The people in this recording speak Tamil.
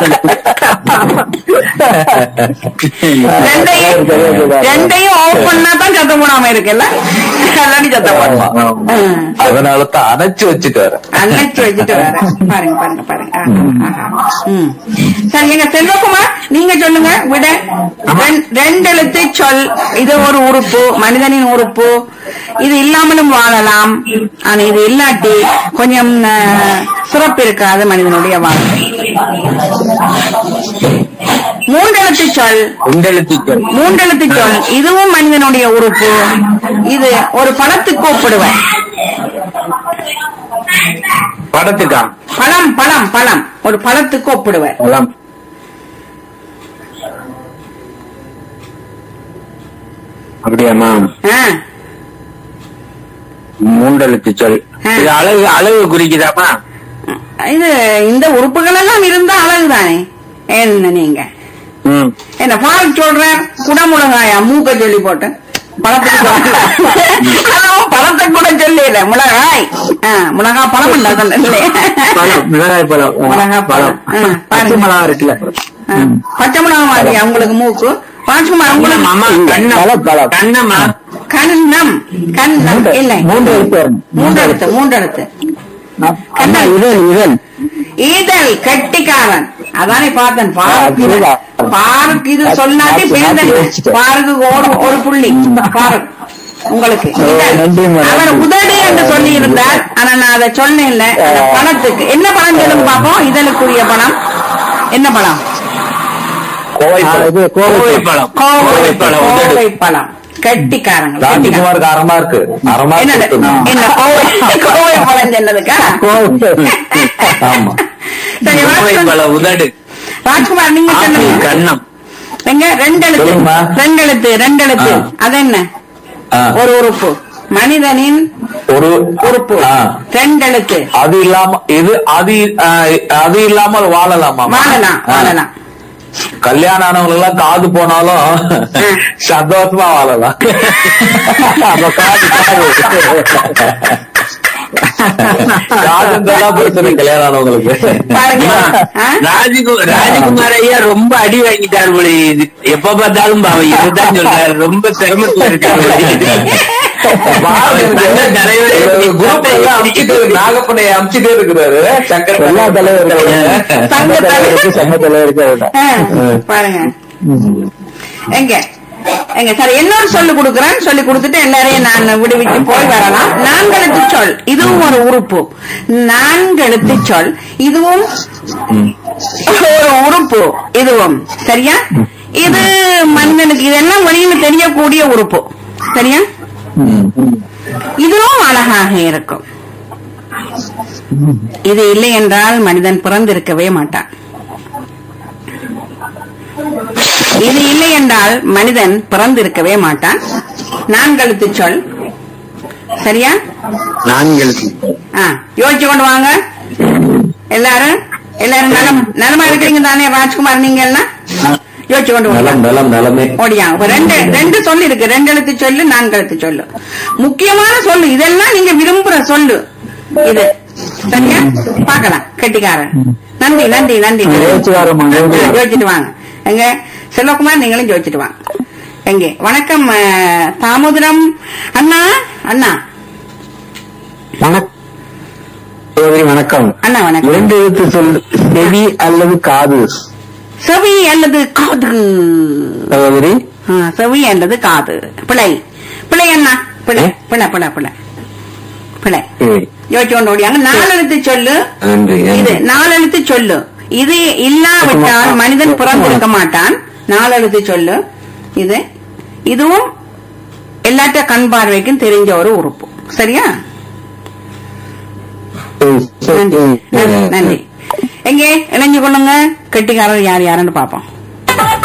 ரெண்டையும் ரெண்டையும் ஆஃப் பண்ணா தான் சத்தம் போடாம இருக்குல்ல இல்லாட்டி சத்தம் ஆமா, போடும் ஆமா. ம். அதனால தான் அணைச்சு வச்சுட்டாரு அணைச்சு வச்சுட்டு வர பாருங்க பாருங்க பாருங்க ஆஹா, ஆஹா. ம். சரி எங்க செல்வகுமார் நீங்க சொல்லுங்க விட ரெண்- ரெண்டு எழுத்து சொல் இது ஒரு உறுப்பு மனிதனின் உறுப்பு இது இல்லாமலும் வாழலாம் ஆனா இது இல்லாட்டி கொஞ்சம் அஹ், சிறப்பு இருக்காது மனிதனுடைய வாழ்க்கை மூன்றெழுத்து சொல் உண்டெழுத்துக்கள் மூன்றெழுத்து சொல் இதுவும் மனிதனுடைய உறுப்பு இது ஒரு பணத்துக்கு ஒப்பிடுவேன் படத்துக்கா பழம் பழம் பழம் ஒரு பழத்துக்கு ஒப்பிடுவேன் எல்லாம் அப்படியாம்மா ஆ, மூண்டெழுத்து சொல் ஆ. இது அழகு அழகு குறிக்குதாமா இது இந்த உறுப்புகள் எல்லாம் இருந்தா அழகுதானே என்ன நீங்க ம் என்ன பால் சொல்றேன் குடமுழகாயா மூக்க சொல்லி போட்டு பழத்துக்கு சொல்லல. அதான் பழத்துக்கு கூட சொல்லல மிளகாய் ஆ, மிளகா பழம் இல்ல அதல்ல பழம் மிளகாய் பழம் மிளகாய் பழம். ஆ, பச்சை பாருங்க. மிளகா இருக்குல்ல ஆ, பச்சை மிளகா மாதிரியா உங்களுக்கு மூக்கு ராஜ்குமார் உங்களுக்கு மாமா கண்ணம் பழம், பழம். கண்ணம்மா கண்ணம் கண்ணம் இல்லை மூன்று எழுத்து வரும். மூன்றெழுத்து மூன்றெழுத்து அண்ணா, இதழ் இதழ் ஈதல் கெட்டிக்காரன் அதானே பார்த்தேன் பாருக்கு இது- அதுதான். பாருக்கு இது சொன்னாட்டி அது பேர்தன் நான் யோசிச்சேன். பாருக்கு ஒரு ஒரு புள்ளி பாருக்கு உங்களுக்கு இதழ். நன்றி, மேடம். அவர் உதடு என்று சொல்லி இருந்தார் ஆனா நான் அதை சொன்னேன் இல்ல அந்த பணத்துக்கு என்ன பணம் சொல்லுங்க பாப்போம் இதழுக்குரிய பணம் என்ன பணம் கோவை ஆ, இது கோவை பழம் கோவை பழம் உதடு. கோவை பழம் கெட்டிக்காரங்க கெட்டிக்காரங்க. ராஜ்குமாருக்கு அறமா இருக்கு அறமா என்னது இருக்கு என்ன கோவை கோவை பழம் சொன்னதுக்கா ஆமா சரி கோவை ராஜ்குமார் பழம் உதடு ராஜ்குமார் நீங்க ஆப்பிள் சொல்லுங்க கண்ணம் எங்க ரெண்டு எழுத்து சொல்லுங்கம்மா. ரெண்டு எழுத்து ரெண்டு எழுத்து ஆ. அது என்ன ஆ, ஒரு உறுப்பு மனிதனின் ஒரு உறுப்பு ஆ, ரெண்டு எழுத்து அது இல்லாம இது அது ஆ, அது இல்லாமல் வாழலாமா வாழலாம் வாழலாம் கல்யாணம் ஆனவங்க எல்லாம் காது போனாலும் சந்தோஷமா வாழலாம் அப்ப காது காது காதுன்றதெல்லாம் பிரச்சனை கல்யாணம் ஆனவங்களுக்கு பாருங்க ஆ? ராஜகு ராஜகுமார் ஐயா ரொம்ப அடி வாங்கிட்டார் போல இது எப்ப பார்த்தாலும் பாவம் இதுதான் சொல்றாரு ரொம்ப சிரமத்துல இருக்காரு குரூப் எல்லாம் அமுச்சிட்டே இருக்கு நாகப்பனை அமுச்சிட்டே இருக்கிறாரு சங்கர் எல்லா சங்க தலைவர். சங்க தலைவருக்கு ஆ, பாருங்க எங்க எங்க சரி இன்னொரு சொல்லு கொடுக்குறேன் சொல்லி கொடுத்துட்டு எல்லாரையும் நான் விடுவிட்டு போய் வரலாம் நான்கெழுத்து சொல் இதுவும் ஒரு உறுப்பு நான்கெழுத்து சொல் இதுவும் ஒரு உறுப்பு இதுவும் சரியா இது மனிதனுக்கு இதெல்லாம் வெளியில தெரியக்கூடிய உறுப்பு சரியா இதுவும் அழகாக இருக்கும் இது இல்லை என்றால் மனிதன் பிறந்திருக்கவே மாட்டான் இது இல்லை என்றால் மனிதன் பிறந்திருக்கவே மாட்டான் நான்கழுத்து சொல் சரியா நான்கள் ஆ யோசிச்சு கொண்டு வாங்க எல்லாரும் எல்லாரும் நலம் நலமா இருக்கிறீங்க தானே ராஜ்குமார் நீங்க எல்லாம் யோசிச்சு கொண்டு வாங்க நலம் நலம் நலமே ஓடியாங்க இப்ப ரெண்டு ரெண்டு சொல்லு இருக்கு ரெண்டு எழுத்து சொல்லு நான்கு எழுத்து சொல்லு முக்கியமான சொல்லு இதெல்லாம் நீங்க விரும்புற சொல்லு இது சரியா பார்க்கலாம் கெட்டிக்காரன் நன்றி நன்றி நன்றி யோசிச்சு வரேம்மா, யோசிச்சு வரேன். யோசிச்சுட்டு வாங்க எங்க செல்வகுமார் நீங்களும் யோசிச்சுட்டு வாங்க எங்கே வணக்கம் அஹ், தாமோதரம் அண்ணா அண்ணா வணக்கம் சகோதரி வணக்கம் அண்ணா வணக்கம் இரண்டு எழுத்து சொல் செவி அல்லது காது செவி அல்லது காது சகோதரி ஆ, செவி அல்லது காது பிழை பிழை அண்ணா பிழை பிழை பிழை பிழை பிழை சரி. யோசிச்சு கொண்டு ஓடியாங்க நாலு எழுத்து சொல்லு நன்றி இது நாலு எழுத்து சொல்லு இது இல்லாவிட்டால் மனிதன் பிறந்திருக்க மாட்டான் நாலு எழுத்து சொல்லு இது இதுவும் எல்லாத்த கண் பார்வைக்கும் தெரிஞ்ச ஒரு உறுப்பு சரியா நன்றி நன்றி நன்றி எங்கே இணைஞ்சு கொள்ளுங்க கெட்டிக்காரர் யார் யாருன்னு பாப்போம்